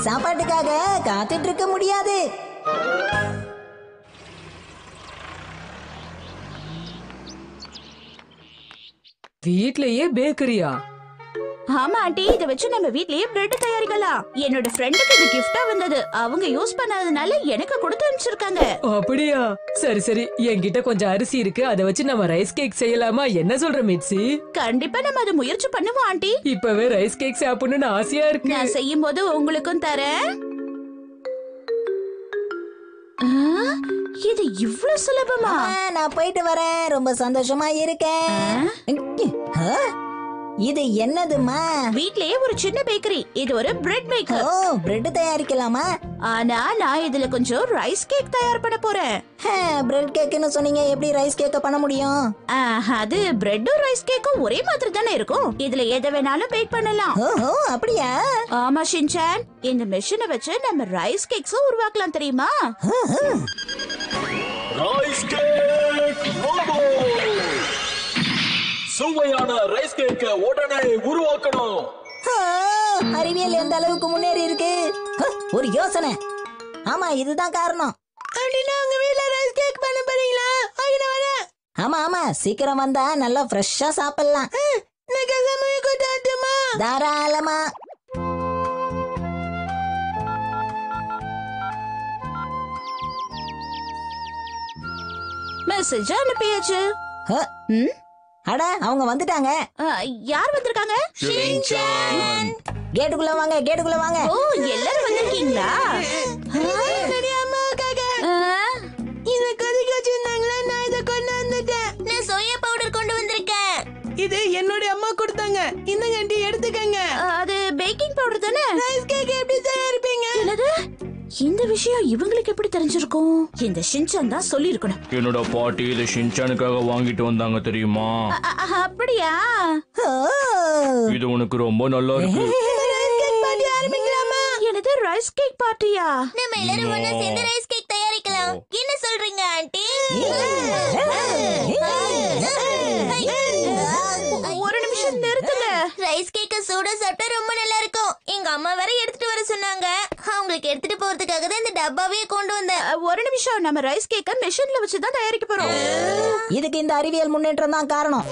சாப்பாட்டுக்காக காத்துட்டு இருக்க முடியாது வீட்லயே பேக்கரியா ஆமா ஆண்டி இத வச்சு நம்ம வீட்லயே பிரெட் தயாரிக்கலாம் என்னோட ஃப்ரெண்டுக்கு இது கிஃப்டா வந்தது அவங்க யூஸ் பண்ணாதனால எனக்கு கொடுத்து அனுப்பிச்சிருக்காங்க அப்படியா சரி சரி என்கிட்ட கொஞ்சம் அரிசி இருக்கு அதை வச்சு நம்ம ரைஸ் கேக் செய்யலாமா என்ன சொல்ற மிட்சி கண்டிப்பா நம்ம அதை முயற்சி பண்ணுவோம் ஆண்டி இப்பவே ரைஸ் கேக் சாப்பிடணும்னு ஆசையா இருக்கு நான் செய்யும் போது உங்களுக்கும் தரேன் ஆ, இது இவ்ளோ சுலபமா ஆ, நான் போயிட்டு வரேன் ரொம்ப சந்தோஷமா இருக்கேன் ஆ? இது என்னதுமா வீட்லயே ஒரு சின்ன பேக்கரி இது ஒரு பிரெட் ஓ மேக்கர் பிரெட் தயாரிக்கலாமா ஆனா நான் இதுல கொஞ்சம் ரைஸ் கேக் தயார் பண்ண போறேன் பிரெட் கேக்குன்னு சொன்னீங்க எப்படி ரைஸ் கேக்க பண்ண முடியும் ஆ, அது பிரெட்டும் ரைஸ் கேக்கும் ஒரே மாதிரி தானே இருக்கும் இதுல எதை வேணாலும் பேக் பண்ணலாம் ஓஹோ அப்படியா ஆமா ஷின்சான் இந்த மெஷினை வச்சு நம்ம ரைஸ் கேக்ஸும் உருவாக்கலாம் தெரியுமா ரைஸ் கேக் ரோபோ சுவையான ரைஸ் கேக்க உடனே உருவாக்கணும் ஆ, அறிவியல் எந்த அளவுக்கு முன்னேறி இருக்கு ஆ, ஒரு யோசனை ஆமா இதுதான் காரணம் அப்படின்னா உங்க வீட்ல ரைஸ் கேக் பண்ண போறீங்களா ஆமா ஆமா சீக்கிரம் வந்தா நல்லா ஃப்ரெஷ்ஷா சாப்பிடலாம் தாராளமா மெசேஜ் அனுப்பியாச்சு ஆ, ம்? அட அவங்க வந்துட்டாங்க ஆ, யார் வந்திருக்காங்க கேட்டுக்குள்ள வாங்க கேட்டுக்குள்ள வாங்க ஓ எல்லாரும் வந்திருக்கீங்களா இத கொதிக்க வச்சிருந்தாங்களா நான் இத கொண்டு வந்துட்டேன் நான் சோயா பவுடர் கொண்டு வந்திருக்கேன் இது என்னுடைய அம்மா கொடுத்தாங்க இந்த ஆண்டி எடுத்துக்கங்க ஆ, அது பேக்கிங் பவுடர் தானே ரைஸ் கேக் எப்படி தயாரிப்பீங்க என்னது இந்த விஷயம் இவங்களுக்கு எப்படி தெரிஞ்சிருக்கும் இந்த ஷின்சான் தான் சொல்லியிருக்கணும் என்னோட பாட்டி இதை ஷின்சானுக்காக வாங்கிட்டு வந்தாங்க தெரியுமா அ- அ- அப்படியா ஓ இது உனக்கு ரொம்ப நல்லா இருக்கு எனது ரைஸ் கேக் பார்ட்டியா நம்ம எல்லாரும் ஒண்ணா சேர்ந்து ரைஸ் கேக் தயாரிக்கலாம் என்ன சொல்றீங்க ஆண்டி ஒரு நிமிஷம் நிறுத்துங்க ரைஸ் கேக்க சூடா சாப்பிட்டா ரொம்ப நல்லா இருக்கும் எங்க அம்மா வேற எடுத்துட்டு வர சொன்னாங்க அவங்களுக்கு எடுத்துட்டு போறதுக்காக தான் இந்த டப்பாவையே கொண்டு வந்தேன் அ, ஒரு நிமிஷம் நம்ம ரைஸ் கேக்க மெஷின்ல வச்சு தான் தயாரிக்க போறோம் இதுக்கு இந்த அறிவியல் முன்னேற்றம் தான் காரணம்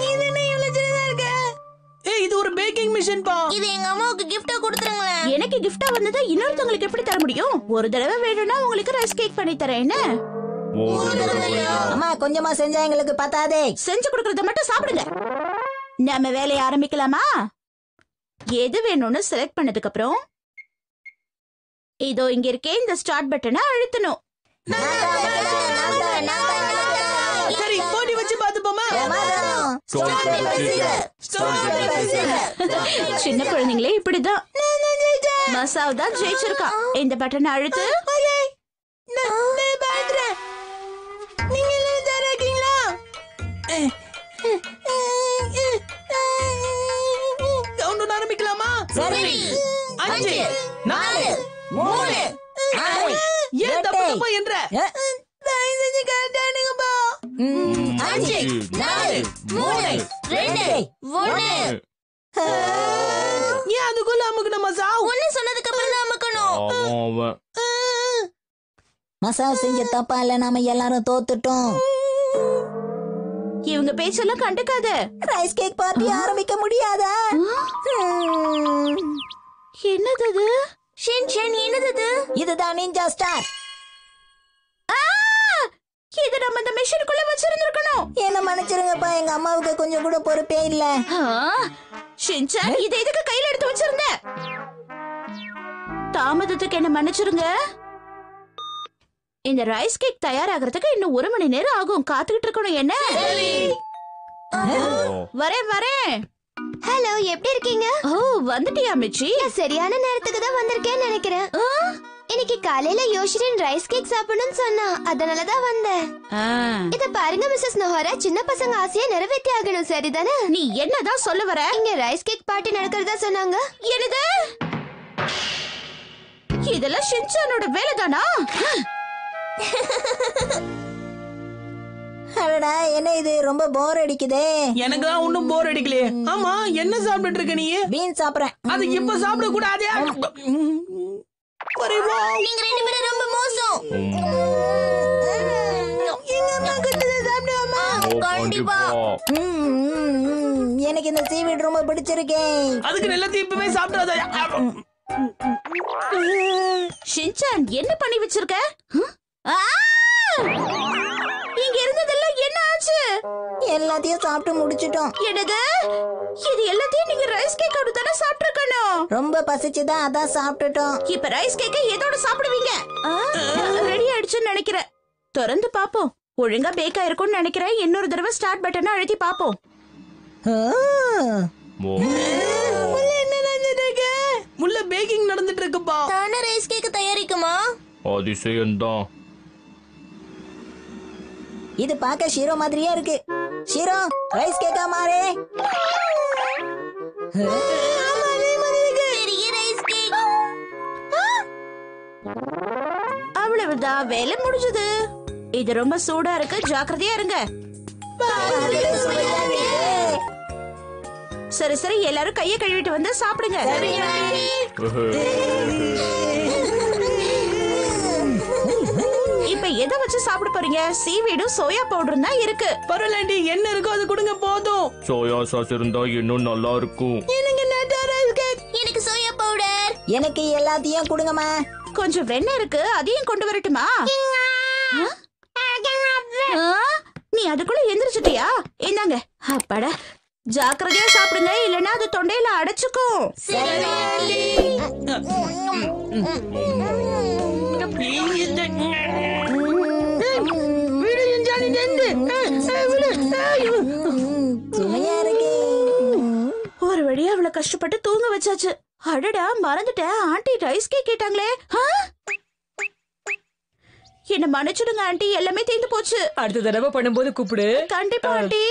ஏய் இது ஒரு பேக்கிங் மிஷின் பா இது எங்க அம்மாவுக்கு கிஃப்டா கொடுத்துருங்களேன் எனக்கு கிஃப்டா வந்ததை இன்னொருத்தவங்களுக்கு எப்படி தர முடியும் ஒரு தடவை வேணும்னா உங்களுக்கு ரைஸ் கேக் பண்ணி தரேன் என்ன அம்மா கொஞ்சமா செஞ்சா எங்களுக்கு பத்தாதே செஞ்சு கொடுக்கறத மட்டும் சாப்பிடுங்க நம்ம வேலையை ஆரம்பிக்கலாமா எது வேணும்னு செலக்ட் பண்ணதுக்கு அப்புறம் இதோ இங்க இருக்கே இந்த ஸ்டார்ட் பட்டனை அழுத்தணும் சரி போட்டி வச்சு பாத்துப்போமா சின்ன குழந்தைங்களே இப்படிதான் மசாவ் தான் ஜெயிச்சிருக்கான் இந்த பட்டனை அழுத்து கவுண்ட் ஆரம்பிக்கலாமா சரி அஞ்சு நாலு மூணு ஆறு, ஏன் தப்பு எட்டு. தப்பா என்ற ஏ, ம், அஞ்சு நாலு மூணு ரெண்டு ஒண்ணு ஏன் அதுக்குள்ள அமுக்கணும் மசா ஒண்ணு சொன்னதுக்கு அப்புறம் தான் அமுக்கணும் அவன் அவன் மசா செஞ்ச தப்பா இல்ல நாம எல்லாரும் தோத்துட்டோம் இவங்க பேச்செல்லாம் கண்டுக்காத ரைஸ் கேக் பார்ட்டி ஆரம்பிக்க முடியாதா ம், என்னது அது ஷென் ஷென் என்னது இது? இதுதான் நிஞ்சா ஸ்டார் ஆ! இது நம்ம இந்த மெஷினுக்குள்ள வச்சிருந்திருக்கணும் என்ன மன்னிச்சிருங்கப்பா எங்க அம்மாவுக்கு கொஞ்சம் கூட பொறுப்பே இல்ல ஆ! ஷின்சான் இதை எதுக்கு கையில எடுத்து வச்சிருந்த தாமதத்துக்கு என்ன மன்னிச்சிருங்க இந்த ரைஸ் கேக் தயாராகிறதுக்கு இன்னும் ஒரு மணி நேரம் ஆகும் காத்துக்கிட்டு இருக்கணும் என்ன வரேன் வரேன் ஹலோ எப்படி இருக்கீங்க ஓ வந்துட்டியா மிச்சி நான் சரியான நேரத்துக்கு தான் வந்திருக்கேன்னு நினைக்கிறேன் இன்னைக்கு காலையில யோஷிரின் ரைஸ் கேக் சாப்பிடணும்னு சொன்னா அதனால தான் வந்தேன் ஆ. இத பாருங்க மிஸ்ஸஸ் நோஹரா சின்ன பசங்க ஆசையை நிறைவேற்றி ஆகணும் சரிதானே நீ என்னதான் சொல்ல வர இங்க ரைஸ் கேக் பார்ட்டி நடக்கிறதா சொன்னாங்க என்னது இதெல்லாம் ஷின்சானோட வேலைதானா அடடா என்ன இது ரொம்ப போர் அடிக்குதே எனக்கு தான் ஒண்ணும் போர் அடிக்கலையே ஆமா என்ன சாப்பிட்டுட்டு இருக்க நீ பீன் சாப்பிடுறேன் அது இப்ப சாப்பிட கூடாதே ஒரே வா நீங்க ரெண்டு பேரும் ரொம்ப மோசம் எங்க அம்மா கொடுத்ததை சாப்பிடுவாமா ஓ, கண்டிப்பா ம், ம், ம். எனக்கு இந்த சீவீடு ரொம்ப பிடிச்சிருக்கேன் அதுக்கு எல்லாத்தையும் இப்பவே சாப்பிடாத ஷின்சான் என்ன பண்ணி வச்சிருக்க ஹம்? ஆ! இங்க இருந்ததெல்லாம் என்ன ஆச்சு எல்லாத்தையும் சாப்பிட்டு முடிச்சிட்டோம் என்னது இது எல்லாத்தையும் நீங்க ரைஸ் கேக் அப்படி தானே சாப்பிட்டுருக்கணும் ரொம்ப பசிச்சுதான் அதான் சாப்பிட்டுட்டோம் இப்ப ரைஸ் கேக்க எதோட சாப்பிடுவீங்க ரெடி ஆயிடுச்சுன்னு நினைக்கிறேன் திறந்து பாப்போம் ஒழுங்கா பேக் ஆயிருக்கும்னு நினைக்கிறேன் இன்னொரு தடவை ஸ்டார்ட் பட்டனை அழுத்தி பாப்போம் ஆ. ஓ, என்ன நடந்துட்டு இருக்கு உள்ள பேக்கிங் நடந்துட்டு இருக்குப்பா தானே ரைஸ் கேக் தயாரிக்குமா அதிசயம்தான் இது பார்க்க ஷீரோ மாதிரியே இருக்கு ஷீரோ ரைஸ் கேக்கா மாறே பெரிய ரைஸ் கேக் அவ்வளவுதான் வேலை முடிஞ்சது இது ரொம்ப சூடா இருக்கு ஜாக்கிரதையா இருங்க சரி சரி எல்லாரும் கைய கழுவிட்டு வந்து சாப்பிடுங்க இப்ப எதை வச்சு சாப்பிட போறீங்க சீவீடும் சோயா பவுடரும் தான் இருக்கு பரவாயில்லாண்டி என்ன இருக்கோ அது கொடுங்க போதும் சோயா சாஸ் இருந்தா இன்னும் நல்லா இருக்கும் எனக்கு நட்டா ரைஸ் கேக் எனக்கு சோயா பவுடர் எனக்கு எல்லாத்தையும் கொடுங்கம்மா கொஞ்சம் வெண்ணெய் இருக்கு அதையும் கொண்டு வரட்டுமா ஆ? ஆ? நீ அதுக்குள்ள எந்திரிச்சிட்டியா இந்தாங்க அப்பாடா ஜாக்கிரதையா சாப்பிடுங்க இல்லைன்னா அது தொண்டையில அடைச்சுக்கும் வீடு செஞ்சாலி நின்று ம், சுமையா இருக்கு ஒரு வழியா அவளை கஷ்டப்பட்டு தூங்க வச்சாச்சு அடடா மறந்துட்டேன் ஆண்டி ரைஸ் கேக் கேட்டாங்களே ஆ? என்ன மன்னிச்சிடுங்க ஆண்டி எல்லாமே தீர்ந்து போச்சு அடுத்த தடவை பண்ணும்போது கூப்பிடு கண்டிப்பா ஆண்டி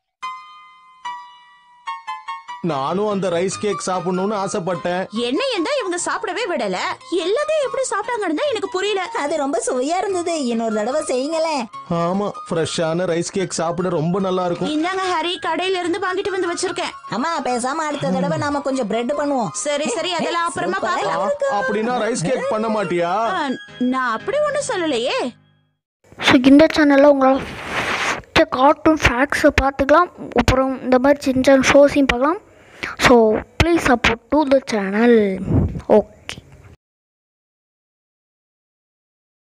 நானும் அந்த ரைஸ் கேக் சாப்பிடணும்னு ஆசைப்பட்டேன் என்னையும் தான் இவங்க சாப்பிடவே விடல எல்லாத்தையும் எப்படி சாப்பிட்டாங்கன்னு தான் எனக்கு புரியல அது ரொம்ப சுவையா இருந்தது இன்னொரு தடவை செய்யுங்களேன் ஆமா ஃப்ரெஷ்ஷான ரைஸ் கேக் சாப்பிட ரொம்ப நல்லா இருக்கும் இந்தாங்க ஹரி கடையில இருந்து வாங்கிட்டு வந்து வச்சிருக்கேன் அம்மா பேசாம அடுத்த தடவை நாம கொஞ்சம் பிரெட் பண்ணுவோம் சரி சரி அதெல்லாம் அப்புறமா சூப்பரா பார்க்கலாம் இருக்கு. அப்படின்னா ரைஸ் கேக் பண்ண மாட்டியா ஆ, நான் அப்படி ஒண்ணும் சொல்லலையே ஸோ இந்த சேனலில் உங்களால் கார்ட்டூன் ஃபேக்ஸை பார்த்துக்கலாம் அப்புறம் இந்த மாதிரி சின்ன சின்ன ஷோஸையும் பார்க்கலாம் so please support to the channel okay